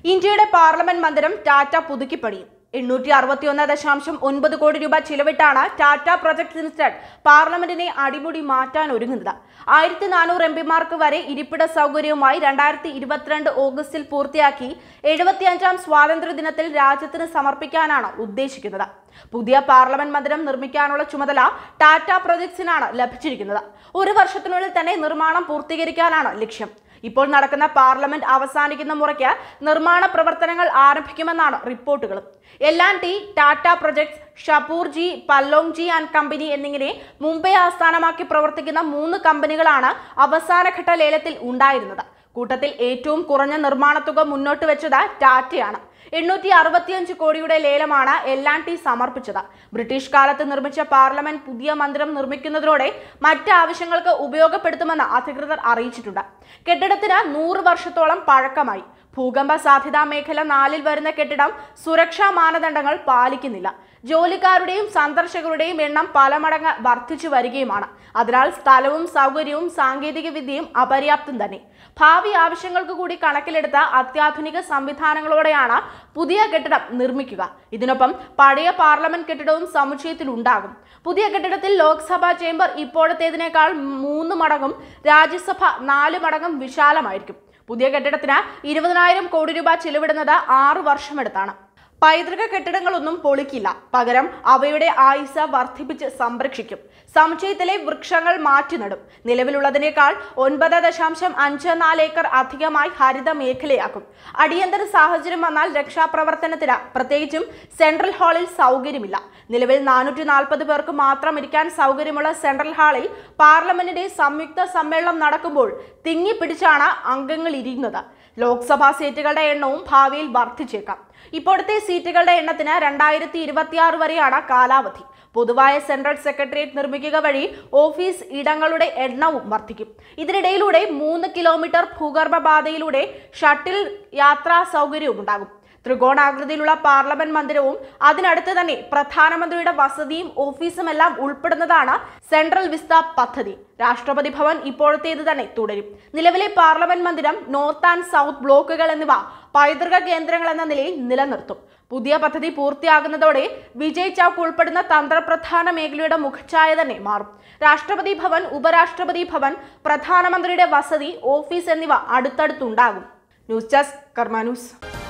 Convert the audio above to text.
ഇന്ത്യയുടെ പാർലമെന്റ് മന്ദിരം ടാറ്റ പുതുക്കിപ്പണിയും എണ്ണൂറ്റി അറുപത്തിയൊന്ന് ദശാംശം ഒൻപത് കോടി രൂപ ചിലവിട്ടാണ് ടാറ്റ പ്രൊജക്ട് ലിമിറ്റഡ് പാർലമെന്റിനെ അടിമുടി മാറ്റാൻ ഒരുങ്ങുന്നത് ആയിരത്തി നാനൂറ് എം പിമാർക്ക് വരെ ഇരിപ്പിട സൗകര്യവുമായി രണ്ടായിരത്തി ഇരുപത്തിരണ്ട് ഓഗസ്റ്റിൽ പൂർത്തിയാക്കി എഴുപത്തിയഞ്ചാം സ്വാതന്ത്ര്യ ദിനത്തിൽ രാജ്യത്തിന് സമർപ്പിക്കാനാണ് ഉദ്ദേശിക്കുന്നത് പുതിയ പാർലമെന്റ് മന്ദിരം നിർമ്മിക്കാനുള്ള ചുമതല ടാറ്റ പ്രൊജക്ട്സിനാണ് ലഭിച്ചിരിക്കുന്നത് ഒരു വർഷത്തിനുള്ളിൽ തന്നെ നിർമ്മാണം പൂർത്തീകരിക്കാനാണ് ലക്ഷ്യം ഇപ്പോൾ നടക്കുന്ന പാർലമെന്റ് അവസാനിക്കുന്ന മുറയ്ക്ക് നിർമ്മാണ പ്രവർത്തനങ്ങൾ ആരംഭിക്കുമെന്നാണ് റിപ്പോർട്ടുകളും L and T Tata projects Shapoorji Pallonji and company എന്നിങ്ങനെ മുംബൈ ആസ്ഥാനമാക്കി പ്രവർത്തിക്കുന്ന മൂന്ന് കമ്പനികളാണ് അവസാനഘട്ട ലേലത്തിൽ ഉണ്ടായിരുന്നത് കൂട്ടത്തിൽ ഏറ്റവും കുറഞ്ഞ നിർമ്മാണ തുക മുന്നോട്ട് വെച്ചത് ടാറ്റയാണ് എണ്ണൂറ്റി അറുപത്തിയഞ്ച് കോടിയുടെ ലേലമാണ് എൽ ആൻഡ് ടി സമർപ്പിച്ചത് ബ്രിട്ടീഷ് കാലത്ത് നിർമ്മിച്ച പാർലമെന്റ് പുതിയ മന്ദിരം നിർമ്മിക്കുന്നതോടെ മറ്റ് ആവശ്യങ്ങൾക്ക് ഉപയോഗപ്പെടുത്തുമെന്ന് അധികൃതർ അറിയിച്ചിട്ടുണ്ട് കെട്ടിടത്തിന് നൂറ് വർഷത്തോളം പഴക്കമായി ഭൂകമ്പ സാധ്യതാ മേഖല നാലിൽ വരുന്ന കെട്ടിടം സുരക്ഷാ മാനദണ്ഡങ്ങൾ പാലിക്കുന്നില്ല ജോലിക്കാരുടെയും സന്ദർശകരുടെയും എണ്ണം പല മടങ്ങ് വർദ്ധിച്ചു വരികയുമാണ് അതിനാൽ സ്ഥലവും സൗകര്യവും സാങ്കേതിക വിദ്യയും അപര്യാപ്തം തന്നെ ഭാവി ആവശ്യങ്ങൾക്ക് കൂടി കണക്കിലെടുത്ത അത്യാധുനിക സംവിധാനങ്ങളോടെയാണ് പുതിയ കെട്ടിടം നിർമ്മിക്കുക ഇതിനൊപ്പം പഴയ പാർലമെന്റ് കെട്ടിടവും സമുച്ചയത്തിൽ ഉണ്ടാകും പുതിയ കെട്ടിടത്തിൽ ലോക്സഭാ ചേംബർ ഇപ്പോഴത്തേതിനേക്കാൾ മൂന്ന് മടങ്ങും രാജ്യസഭ നാല് മടങ്ങും വിശാലമായിരിക്കും പുതിയ കെട്ടിടത്തിന് ഇരുപതിനായിരം കോടി രൂപ ചിലവിടുന്നത് ആറ് വർഷമെടുത്താണ് പൈതൃക കെട്ടിടങ്ങളൊന്നും പൊളിക്കില്ല പകരം അവയുടെ ആയുസ് വർദ്ധിപ്പിച്ച് സംരക്ഷിക്കും സമുച്ചയത്തിലെ വൃക്ഷങ്ങൾ മാറ്റി നടും നിലവിലുള്ളതിനേക്കാൾ ഒൻപത് ദശാംശം അഞ്ച് നാല് ഏക്കർ അധികമായി ഹരിത മേഖലയാക്കും അടിയന്തര സാഹചര്യം വന്നാൽ രക്ഷാപ്രവർത്തനത്തിന് പ്രത്യേകിച്ചും സെൻട്രൽ ഹാളിൽ സൗകര്യമില്ല നിലവിൽ നാനൂറ്റി നാൽപ്പത് പേർക്ക് മാത്രം ഇരിക്കാൻ സൗകര്യമുള്ള സെൻട്രൽ ഹാളിൽ പാർലമെന്റിന്റെ സംയുക്ത സമ്മേളനം നടക്കുമ്പോൾ തിങ്ങിപ്പിടിച്ചാണ് അംഗങ്ങൾ ഇരിക്കുന്നത് ലോക്സഭാ സീറ്റുകളുടെ എണ്ണവും ഭാവിയിൽ വർദ്ധിച്ചേക്കാം ഇപ്പോഴത്തെ സീറ്റുകളുടെ എണ്ണത്തിന് രണ്ടായിരത്തി ഇരുപത്തിയാറ് വരെയാണ് കാലാവധി പൊതുവായ സെൻട്രൽ സെക്രട്ടേറിയറ്റ് നിർമ്മിക്കുക വഴി ഓഫീസ് ഇടങ്ങളുടെ എണ്ണവും വർദ്ധിക്കും ഇതിനിടയിലൂടെ മൂന്ന് കിലോമീറ്റർ ഭൂഗർഭ പാതയിലൂടെ ഷട്ടിൽ യാത്രാ സൗകര്യവും ഉണ്ടാകും ത്രികോണാകൃതിയിലുള്ള പാർലമെന്റ് മന്ദിരവും അതിനടുത്ത് തന്നെ പ്രധാനമന്ത്രിയുടെ വസതിയും ഓഫീസും എല്ലാം ഉൾപ്പെടുന്നതാണ് സെൻട്രൽ വിസ്ത പദ്ധതി രാഷ്ട്രപതി ഭവൻ ഇപ്പോഴത്തേത് തന്നെ തുടരും നിലവിലെ പാർലമെന്റ് മന്ദിരം നോർത്ത് ആൻഡ് സൗത്ത് ബ്ലോക്കുകൾ എന്നിവ പൈതൃക കേന്ദ്രങ്ങൾ എന്ന നിലയിൽ നിലനിർത്തും പുതിയ പദ്ധതി പൂർത്തിയാകുന്നതോടെ വിജയ് ചൌക്ക് ഉൾപ്പെടുന്ന തന്ത്രപ്രധാന മേഖലയുടെ മുഖച്ഛായ തന്നെ മാറും രാഷ്ട്രപതി ഭവൻ ഉപരാഷ്ട്രപതി ഭവൻ പ്രധാനമന്ത്രിയുടെ വസതി ഓഫീസ് എന്നിവ അടുത്തടുത്തുണ്ടാകും ന്യൂസ് ഡെസ്ക് കർമാ ന്യൂസ്